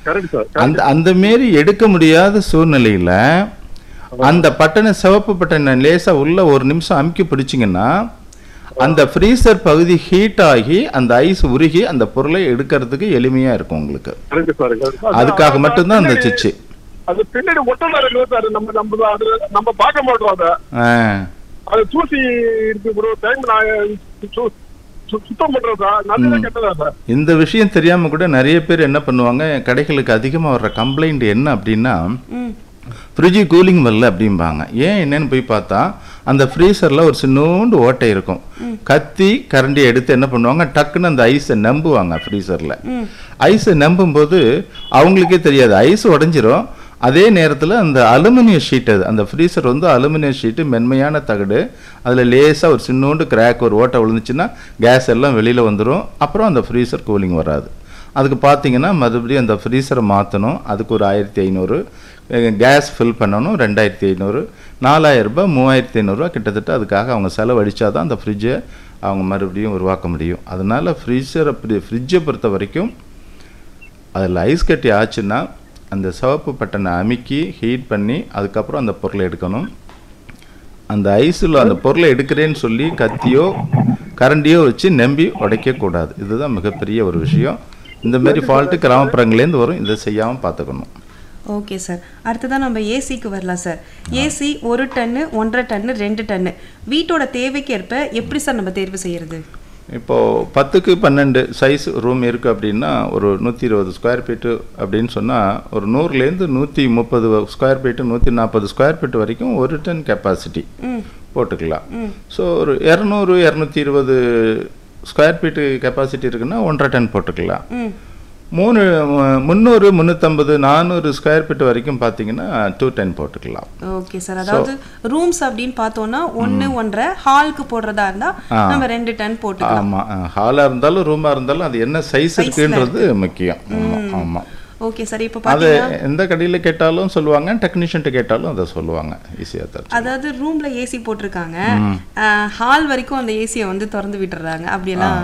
Correct sir அந்த அந்த மாரி எடுக்க முடியாத சூழ்நிலையில அந்த பட்டனை சிவப்பு பட்டனை லேசா உள்ள ஒரு நிமிஷம் அமுக்கி பிடிச்சிங்கன்னா அந்த ஃப்ரீசர் பகுதி ஹீட் ஆகி அந்த ஐஸ் உருகி அந்த பொருளை எடுக்கிறதுக்கு எளிமையா இருக்கும் உங்களுக்கு கரெக்ட் சார் correct. அதுக்காக அது மட்டும்தான் அந்த பின்னாடி- சுவிட்ச் அது பின்னாடி ஒட்டமா இருக்குது சார் நம்ம நம்ம அது நம்ம பார்க்க மாட்டோம் அதை அது தூசி இருக்கு ப்ரோ டைம் நான் சு- சு- சுத்தம் பண்றேன் சார் நல்லதா கெட்டதா சார் இந்த விஷயம் தெரியாம கூட நிறைய பேர் என்ன பண்ணுவாங்க கடைகளுக்கு அதிகமா வர்ற கம்ப்ளைண்ட் என்ன அப்படின்னா ம் ஃப்ரிட்ஜு கூலிங் வரல அப்படிம்பாங்க ஏன் என்னன்னு போய் பார்த்தா அந்த ஃப்ரீசரில் ஒரு சின்னோண்டு ஓட்டை இருக்கும் கத்தி கரண்டி எடுத்து என்ன பண்ணுவாங்க டக்குன்னு அந்த ஐஸை நம்புவாங்க ஃப்ரீசரில் ஐஸை நம்பும்போது அவங்களுக்கே தெரியாது ஐஸ் உடஞ்சிரும் அதே நேரத்தில் அந்த அலுமினிய ஷீட் அது அந்த ஃப்ரீசர் வந்து அலுமினிய ஷீட்டு மென்மையான தகடு அதில் லேசாக ஒரு சின்னோண்டு கிராக் ஒரு ஓட்டை விழுந்துச்சுன்னா கேஸ் எல்லாம் வெளியில் வந்துடும் அப்புறம் அந்த ஃப்ரீசர் கூலிங் வராது அதுக்கு பார்த்தீங்கன்னா மறுபடியும் அந்த ஃப்ரீசரை மாற்றணும் அதுக்கு ஒரு ஆயிரத்தி ஐநூறு கேஸ் ஃபில் பண்ணணும் ரெண்டாயிரத்தி ஐநூறு நாலாயிரம் ரூபாய் மூவாயிரத்தி ஐநூறுரூவா கிட்டத்தட்ட அதுக்காக அவங்க செலவழிச்சா தான் அந்த ஃப்ரிட்ஜை அவங்க மறுபடியும் உருவாக்க முடியும் அதனால் ஃப்ரீசரை ஃப்ரிட்ஜை பொறுத்த வரைக்கும் அதில் ஐஸ் கட்டி ஆச்சுன்னா அந்த சிவப்பு பட்டனை அமுக்கி ஹீட் பண்ணி அதுக்கப்புறம் அந்த பொருளை எடுக்கணும் அந்த ஐஸில் அந்த பொருளை எடுக்கிறேன்னு சொல்லி கத்தியோ கரண்டியோ வச்சு நம்பி உடைக்கக்கூடாது இதுதான் மிகப்பெரிய ஒரு விஷயம் இந்த மாதிரி ஃபால்ட்டு கிராமப்புறங்கள்லேருந்து வரும் இதை செய்யாமல் பார்த்துக்கணும் ஓகே சார் அடுத்ததான் நம்ம ஏசிக்கு வரலாம் சார் ஏசி ஒரு டன்னு ஒன்றரை டன்னு ரெண்டு டன்னு வீட்டோட தேவைக்கு ஏற்ப எப்படி சார் நம்ம தேர்வு செய்யறது இப்போது பத்துக்கு பன்னெண்டு சைஸ் ரூம் இருக்குது அப்படின்னா ஒரு நூற்றி இருபது ஸ்கொயர் ஃபீட்டு அப்படின்னு சொன்னால் ஒரு நூறுலேருந்து நூற்றி முப்பது ஸ்கொயர் ஃபீட்டு நூற்றி நாற்பது ஸ்கொயர் ஃபீட் வரைக்கும் ஒரு டன் கெப்பாசிட்டி ம் போட்டுக்கலாம் ஸோ ஒரு இரநூறு இரநூத்தி இருபது ஸ்கொயர் ஃபீட்டு கெப்பாசிட்டி இருக்குன்னா ஒன்றரை டன் போட்டுக்கலாம் ம் மூணு மு- முந்நூறு முந்நூற்றம்பது நானூறு ஸ்கொயர் ஃபீட் வரைக்கும் பார்த்தீங்கன்னா டூ டென் போட்டுக்கலாம் ஓகே சார் அதாவது ரூம்ஸ் அப்படின்னு பார்த்தோம்னா ஒன்று ஒன்றரை ஹாலுக்கு போடுறதா இருந்தா நம்ம ரெண்டு டன் போட்டுக்கலாம் ஆமாம் ஹாலாக இருந்தாலும் ரூமாக இருந்தாலும் அது என்ன சைஸ் இருக்குன்றது முக்கியம் ஆமாம் ஆமாம் ஓகே சார் இப்போ அது பார்த்தீங்கன்னா எந்த கடையில் கேட்டாலும் சொல்லுவாங்க டெக்னீஷியன்ட்டு கேட்டாலும் அதை சொல்லுவாங்க ஈஸியாக தான் அதாவது ரூம்ல ஏசி போட்டிருக்காங்க ஹால் வரைக்கும் அந்த ஏசியை வந்து திறந்து விட்டுறாங்க அப்படியெல்லாம்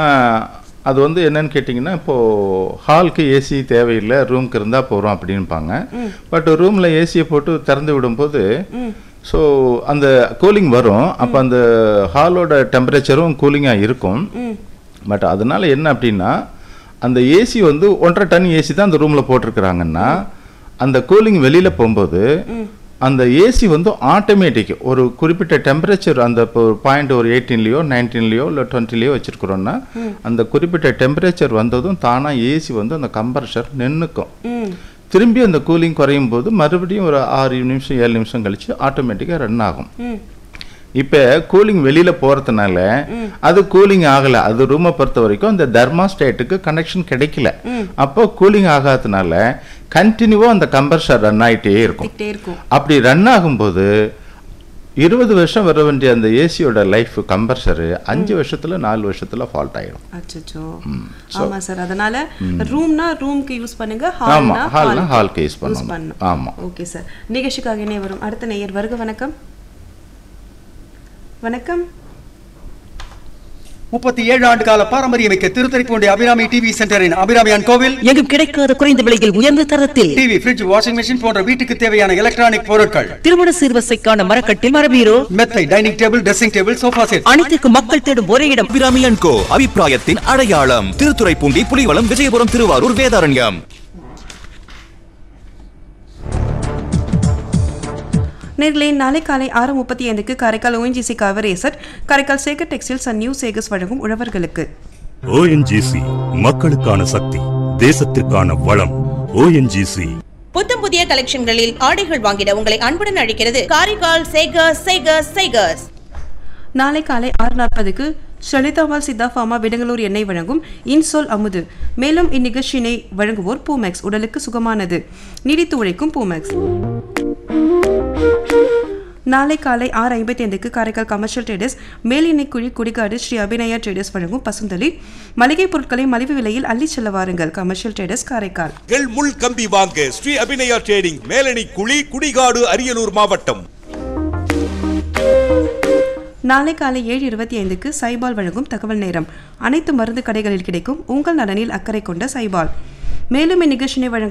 அது வந்து என்னன்னு கேட்டிங்கன்னா இப்போது ஹாலுக்கு ஏசி தேவையில்லை ரூமுக்கு இருந்தால் போகிறோம் அப்படின்பாங்க பட் ரூமில் ஏசியை போட்டு திறந்து விடும்போது ஸோ அந்த கூலிங் வரும் அப்போ அந்த ஹாலோட டெம்பரேச்சரும் கூலிங்காக இருக்கும் பட் அதனால என்ன அப்படின்னா அந்த ஏசி வந்து ஒன்றரை டன் ஏசி தான் அந்த ரூமில் போட்டிருக்கிறாங்கன்னா அந்த கூலிங் வெளியில் போகும்போது அந்த ஏசி வந்து ஆட்டோமேட்டிக் ஒரு குறிப்பிட்ட டெம்பரேச்சர் அந்த இப்போ பாயிண்ட் ஒரு எயிட்டீன்லேயோ நைன்டீன்லேயோ இல்லை டுவெண்ட்டிலையோ வச்சுருக்குறோன்னா அந்த குறிப்பிட்ட டெம்பரேச்சர் வந்ததும் தானாக ஏசி வந்து அந்த கம்ப்ரஷர் நின்றுக்கும் ம் திரும்பி அந்த கூலிங் குறையும் போது மறுபடியும் ஒரு ஆறு நிமிஷம் ஏழு நிமிஷம் கழிச்சு ஆட்டோமேட்டிக்காக ரன் ஆகும் ம் இப்போ கூலிங் வெளியில போறதுனால அது கூலிங் ஆகல அது ரூமை பொறுத்த வரைக்கும் அந்த தெர்மாஸ்டேட்டுக்கு கனெக்ஷன் கிடைக்கல அப்போ கூலிங் ஆகாதனால கண்டினியூவா அந்த கம்பர்ஷர் ரன் ஆயிட்டே இருக்கும் திட்டே இருக்கும் அப்படி ரன் ஆகும்போது இருபது வருஷம் வர வேண்டிய அந்த ஏசியோட லைஃப் கம்பர்ஷரு அஞ்சு வருஷத்துல நாலு வருஷத்துல ஃபால்ட் ஆயிடும் அச்சோ ஆமா சார் அதனால ரூம்னா ரூம்க்கு யூஸ் பண்ணுங்க ஆமா ஹால்னா ஹால்னா ஹால் ஹால்க்கு யூஸ் யூஸ் பண்ணணும் பண்ணணும் ஆமா ஓகே சார் நிகழ்ச்சிக்காக இணைய வரும் அடுத்த நேயர் வருக வணக்கம் வணக்கம் முப்பத்தி ஏழு ஆண்டு கால பாரம்பரியமிக்க திருத்துறைப்பூண்டி அபிராமி டிவி சென்டரின் அபிராமியான் கோவில் எங்கும் கிடைக்காத குறைந்த விலையில் உயர்ந்த தரத்தில் டிவி ஃபிரிட்ஜ் வாஷிங் மெஷின் போன்ற வீட்டுக்கு தேவையான எலக்ட்ரானிக் பொருட்கள் திருமண சீர்வரிசைக்கான மரக்கட்டில் மரபீரோ மெத்தை dining table dressing table sofa set அனைத்துக்கும் மக்கள் தேடும் ஒரே இடம் அபிராமியன் கோ அபிப்பிராயத்தின் அடையாளம் திருத்துறைப்பூண்டி புலிவலம் விஜயபுரம் திருவாரூர் வேதாரண்யம் நேர்களே நாளை காலை ஆறு முப்பத்தி ஐந்துக்கு காரைக்கால் ஓஎன்ஜிசி காவரேசர் Karaikal Sekar textiles and new Sekars வழங்கும் உழவர்களுக்கு ஓஎன்ஜிசி மக்களுக்கான சக்தி தேசத்திற்கான வளம் ஓஎன்ஜிசி புத்தம் புதிய கலெக்ஷன்களில் ஆடைகள் வாங்கிட உங்களை அன்புடன் அழைக்கிறது காரைக்கால் சேகர்ஸ் சேகர்ஸ் சேகர்ஸ் நாளை காலை ஆறு நாற்பதுக்கு ஷலிதாவால் சித்தா ஃபார்மா விடங்களூர் எண்ணெய் வழங்கும் இன்சோல் அமுது மேலும் இந்நிகழ்ச்சியினை வழங்குவோர் பூமேக்ஸ் உடலுக்கு சுகமானது நீடித்து உழைக்கும் பூமேக்ஸ் நாளை காலை ஆறு ஐம்பத்தி ஐந்துக்கு காரைக்கால் கமர்ஷியல் ட்ரேடர்ஸ் மேலினை குழி குடிகாடு ஸ்ரீ அபிநயா ட்ரேடர்ஸ் வழங்கும் பசுந்தளி மளிகை பொருட்களை மலிவு விலையில் அள்ளிச் செல்ல வாருங்கள் கமர்ஷியல் ட்ரேடர்ஸ் காரைக்கால் எள் முள் கம்பி வாங்க ஸ்ரீ அபிநயா ட்ரேடிங் மேலணி குழி குடிகாடு அரியலூர் மாவட்டம் நாளை காலை ஏழு இருபத்தி ஐந்துக்கு சைபால் வழங்கும் தகவல் நேரம் அனைத்து மருந்து கடைகளில் கிடைக்கும் உங்கள் நலனில் அக்கறை கொண்ட சைபால் மேலும் இந்நிகழ்ச்சியை வழங்கும்